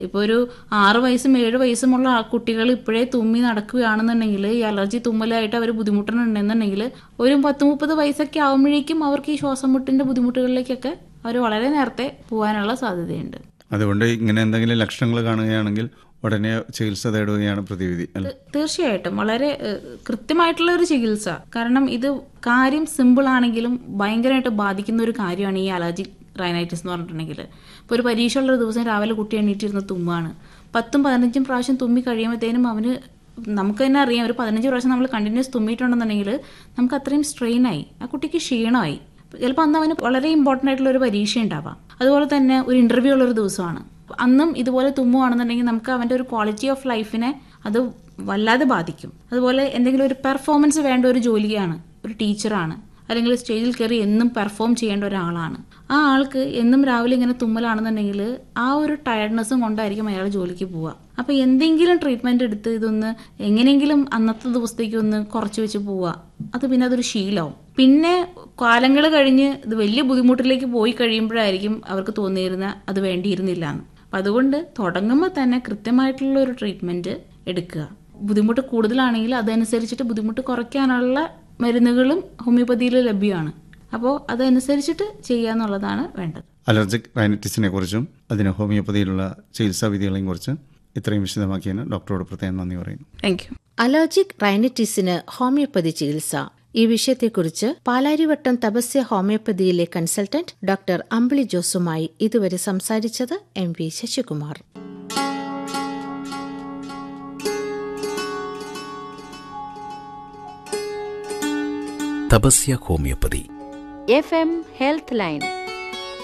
ഇപ്പോൾ ഒരു ആറ് വയസ്സും ഏഴ് വയസ്സുമുള്ള ആ കുട്ടികൾ ഇപ്പോഴേ തുമ്മി നടക്കുകയാണെന്നുണ്ടെങ്കിൽ ഈ അലർജി തുമ്മലായിട്ട് അവർ ബുദ്ധിമുട്ടുന്നുണ്ടെന്നുണ്ടെങ്കിൽ ഒരു പത്ത് മുപ്പത് വയസ്സൊക്കെ ആകുമ്പോഴേക്കും അവർക്ക് ഈ ശ്വാസം മുട്ടിന്റെ ബുദ്ധിമുട്ടുകളിലേക്കൊക്കെ അവർ വളരെ നേരത്തെ പോകാനുള്ള സാധ്യതയുണ്ട് അതുകൊണ്ട് ഇങ്ങനെ എന്തെങ്കിലും ലക്ഷണങ്ങൾ കാണുകയാണെങ്കിൽ ഉടനെ ചികിത്സ തേടുകയാണ് പ്രതിവിധി അല്ലെ തീർച്ചയായിട്ടും വളരെ ഏഹ്, കൃത്യമായിട്ടുള്ള ഒരു ചികിത്സ കാരണം ഇത് കാര്യം സിമ്പിൾ ആണെങ്കിലും ഭയങ്കരമായിട്ട് ബാധിക്കുന്ന ഒരു കാര്യമാണ് ഈ അലർജി റൈനൈറ്റിസ് എന്ന് പറഞ്ഞിട്ടുണ്ടെങ്കിൽ ഇപ്പോൾ ഒരു പരീക്ഷ ഉള്ള ഒരു ദിവസം രാവിലെ കുട്ടി എണീറ്റിരുന്ന തുമ്മാണ് പത്തും പതിനഞ്ചും പ്രാവശ്യം തുമ്മി കഴിയുമ്പോഴത്തേനും അവന് നമുക്ക് തന്നെ അറിയാം ഒരു പതിനഞ്ച് പ്രാവശ്യം നമ്മൾ കണ്ടിന്യൂസ് തുമ്മിയിട്ടുണ്ടെന്നുണ്ടെങ്കിൽ നമുക്ക് അത്രയും സ്ട്രെയിനായി ആ കുട്ടിക്ക് ക്ഷീണമായി ചിലപ്പോൾ അന്ന് അവന് വളരെ ഇമ്പോർട്ടൻ്റ് ആയിട്ടുള്ള ഒരു പരീക്ഷ ഉണ്ടാവാം അതുപോലെ തന്നെ ഒരു ഇന്റർവ്യൂ ഉള്ള ഒരു ദിവസമാണ് അന്നും ഇതുപോലെ തുമ്മുവാണെന്നുണ്ടെങ്കിൽ നമുക്ക് അവൻ്റെ ഒരു ക്വാളിറ്റി ഓഫ് ലൈഫിനെ അത് വല്ലാതെ ബാധിക്കും അതുപോലെ എന്തെങ്കിലും ഒരു പെർഫോമൻസ് വേണ്ട ഒരു ജോലിയാണ് ഒരു ടീച്ചറാണ് അല്ലെങ്കിൽ സ്റ്റേജിൽ കയറി എന്നും പെർഫോം ചെയ്യേണ്ട ഒരാളാണ് ആ ആൾക്ക് എന്നും രാവിലെ ഇങ്ങനെ തുമ്മലാണെന്നുണ്ടെങ്കിൽ ആ ഒരു ടയർഡ്നെസ്സും കൊണ്ടായിരിക്കും അയാൾ ജോലിക്ക് പോവുക അപ്പോൾ എന്തെങ്കിലും ട്രീറ്റ്മെൻറ്റ് എടുത്ത് ഇതൊന്ന് എങ്ങനെയെങ്കിലും അന്നത്തെ ദിവസത്തേക്ക് ഒന്ന് കുറച്ച് വെച്ച് പോവുക അത് പിന്നെ അതൊരു ശീലമാവും പിന്നെ കാലങ്ങൾ കഴിഞ്ഞ് ഇത് വലിയ ബുദ്ധിമുട്ടിലേക്ക് പോയി കഴിയുമ്പോഴായിരിക്കും അവർക്ക് തോന്നിയിരുന്ന അത് വേണ്ടിയിരുന്നില്ല എന്ന് അപ്പം അതുകൊണ്ട് തുടങ്ങുമ്പോൾ തന്നെ കൃത്യമായിട്ടുള്ള ഒരു ട്രീറ്റ്മെൻറ്റ് എടുക്കുക ബുദ്ധിമുട്ട് കൂടുതലാണെങ്കിൽ അതനുസരിച്ചിട്ട് ബുദ്ധിമുട്ട് കുറയ്ക്കാനുള്ള മരുന്നുകളും ഹോമിയോപ്പതിയിൽ ലഭ്യമാണ് അപ്പോൾ അതനുസരിച്ചിട്ട് ചെയ്യുക എന്നുള്ളതാണ് വേണ്ടത് അലർജിക് റൈനറ്റിസിനെ കുറിച്ചും അതിന് ഹോമിയോപ്പതിയിലുള്ള ചികിത്സാ വിധികളെയും കുറിച്ച് ഇത്രയും വിശദമാക്കിയതിന് ഡോക്ടറോട് പ്രത്യേകം നന്ദി പറയുന്നു താങ്ക് യു അലർജിക് റൈനറ്റിസിന് ഹോമിയോപ്പതി ചികിത്സ ഈ വിഷയത്തെക്കുറിച്ച് പാലാരിവട്ടം തപസ്യ ഹോമിയോപ്പതിയിലെ കൺസൾട്ടന്റ് ഡോക്ടർ അമ്പിളി ജോസുമായി ഇതുവരെ സംസാരിച്ചത് M V Sasikumar Tapasya homoeopathy F M health line